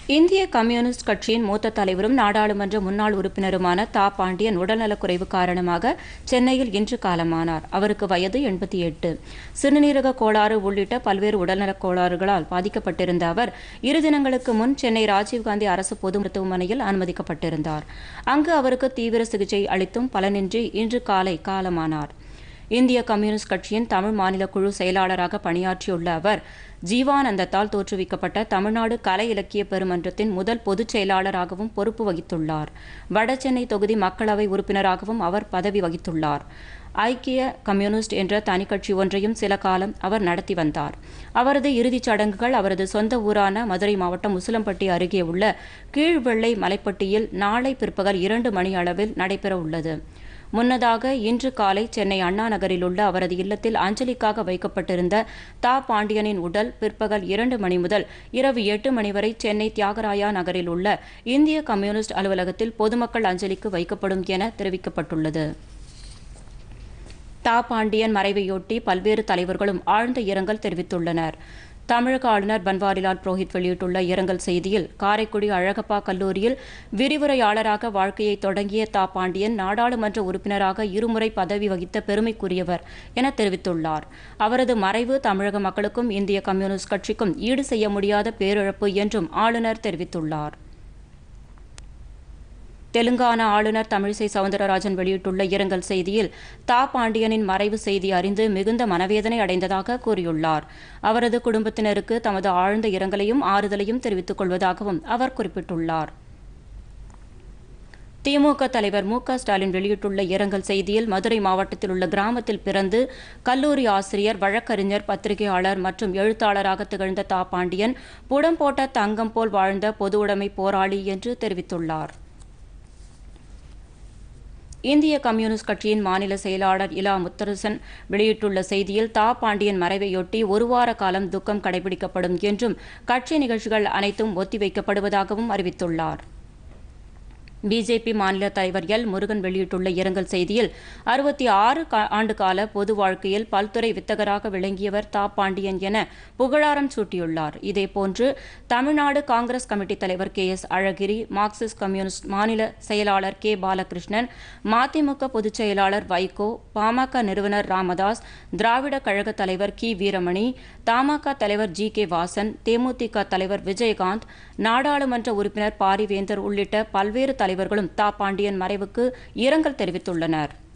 இந்திய கம்யூனிஸ்ட் கட்சியின் மூத்த தலைவரும் நாடாளுமன்ற முன்னாள் உறுப்பினருமான தா பாண்டியன் உடல்நலக்குறைவு காரணமாக சென்னையில் இன்று காலமானார் அவருக்கு வயது எண்பத்தி எட்டு சிறுநீரக கோளாறு உள்ளிட்ட பல்வேறு உடல்நலக் கோளாறுகளால் பாதிக்கப்பட்டிருந்த அவர் இரு தினங்களுக்கு முன் சென்னை ராஜீவ்காந்தி அரசு பொது மருத்துவமனையில் அனுமதிக்கப்பட்டிருந்தார் அங்கு அவருக்கு தீவிர சிகிச்சை அளித்தும் பலனின்றி இன்று காலை காலமானார் இந்திய கம்யூனிஸ்ட் கட்சியின் தமிழ் மாநில குழு செயலாளராக பணியாற்றியுள்ள அவர் ஜீவானந்தத்தால் தோற்றுவிக்கப்பட்ட தமிழ்நாடு கலை இலக்கிய பெருமன்றத்தின் முதல் பொதுச் செயலாளராகவும் பொறுப்பு வகித்துள்ளார் வடசென்னை தொகுதி மக்களவை உறுப்பினராகவும் அவர் பதவி வகித்துள்ளார் ஐக்கிய கம்யூனிஸ்ட் என்ற தனி கட்சி ஒன்றையும் சில காலம் அவர் நடத்தி வந்தார் அவரது இறுதிச் சடங்குகள் அவரது சொந்த ஊரான மதுரை மாவட்டம் உசிலம்பட்டி அருகே உள்ள கீழ்வெள்ளை மலைப்பட்டியில் நாளை பிற்பகல் இரண்டு மணி அளவில் நடைபெற உள்ளது முன்னதாக இன்று காலை சென்னை அண்ணா நகரில் உள்ள அவரது இல்லத்தில் அஞ்சலிக்காக வைக்கப்பட்டிருந்த தா பாண்டியனின் உடல் பிற்பகல் இரண்டு மணி முதல் இரவு எட்டு மணி வரை சென்னை தியாகராயா நகரில் உள்ள இந்திய கம்யூனிஸ்ட் அலுவலகத்தில் பொதுமக்கள் அஞ்சலிக்கு வைக்கப்படும் என தெரிவிக்கப்பட்டுள்ளது தா பாண்டியன் மறைவையொட்டி பல்வேறு தலைவர்களும் ஆழ்ந்த இரங்கல் தெரிவித்துள்ளனர் தமிழக ஆளுநர் பன்வாரிலால் புரோஹித் வெளியிட்டுள்ள இரங்கல் செய்தியில் காரைக்குடி அழகப்பா கல்லூரியில் விரிவுரையாளராக வாழ்க்கையை தொடங்கிய தா பாண்டியன் நாடாளுமன்ற உறுப்பினராக இருமுறை பதவி வகித்த பெருமைக்குரியவர் என தெரிவித்துள்ளார் அவரது மறைவு தமிழக மக்களுக்கும் இந்திய கம்யூனிஸ்ட் கட்சிக்கும் ஈடு செய்ய முடியாத பேரிழப்பு என்றும் ஆளுநர் தெரிவித்துள்ளார் தெலுங்கானா ஆளுநர் தமிழிசை சவுந்தரராஜன் வெளியிட்டுள்ள இரங்கல் செய்தியில் தா பாண்டியனின் மறைவு செய்தி அறிந்து மிகுந்த மனவேதனை அடைந்ததாக கூறியுள்ளார் அவரது குடும்பத்தினருக்கு தமது ஆழ்ந்த இரங்கலையும் ஆறுதலையும் தெரிவித்துக் கொள்வதாகவும் அவர் குறிப்பிட்டுள்ளார் திமுக தலைவர் மு க ஸ்டாலின் வெளியிட்டுள்ள இரங்கல் செய்தியில் மதுரை மாவட்டத்தில் உள்ள கிராமத்தில் பிறந்து கல்லூரி ஆசிரியர் வழக்கறிஞர் பத்திரிகையாளர் மற்றும் எழுத்தாளராக திகழ்ந்த தா பாண்டியன் புடம் போட்ட தங்கம் போல் வாழ்ந்த பொது உடைமை போராளி என்று தெரிவித்துள்ளார் இந்திய கம்யூனிஸ்ட் கட்சியின் மாநில செயலாளர் இலா முத்தரசன் வெளியிட்டுள்ள செய்தியில் தா பாண்டியன் மறைவையொட்டி ஒரு வார காலம் துக்கம் கடைபிடிக்கப்படும் என்றும் கட்சி நிகழ்ச்சிகள் அனைத்தும் ஒத்திவைக்கப்படுவதாகவும் அறிவித்துள்ளார் பிஜேபி மாநில தலைவர் எல் முருகன் வெளியிட்டுள்ள இரங்கல் செய்தியில் அறுபத்தி ஆறு ஆண்டு கால பொது வாழ்க்கையில் பல்துறை வித்தகராக விளங்கியவர் தா பாண்டியன் என புகழாரம் சூட்டியுள்ளார் இதேபோன்று தமிழ்நாடு காங்கிரஸ் கமிட்டி தலைவர் K S Alagiri Marxist Communist மாநில செயலாளர் கே பாலகிருஷ்ணன் மதிமுக பொதுச் செயலாளர் வைகோ பாமக நிறுவனர் ராமதாஸ் திராவிட கழக தலைவர் கி வீரமணி தமாக தலைவர் ஜி கே வாசன் தேமுதிக தலைவர் விஜயகாந்த் நாடாளுமன்ற உறுப்பினர் பாரிவேந்தர் உள்ளிட்ட பல்வேறு தலைவர்களும் தா பாண்டியன் மறைவுக்கு இரங்கல் தெரிவித்துள்ளனர்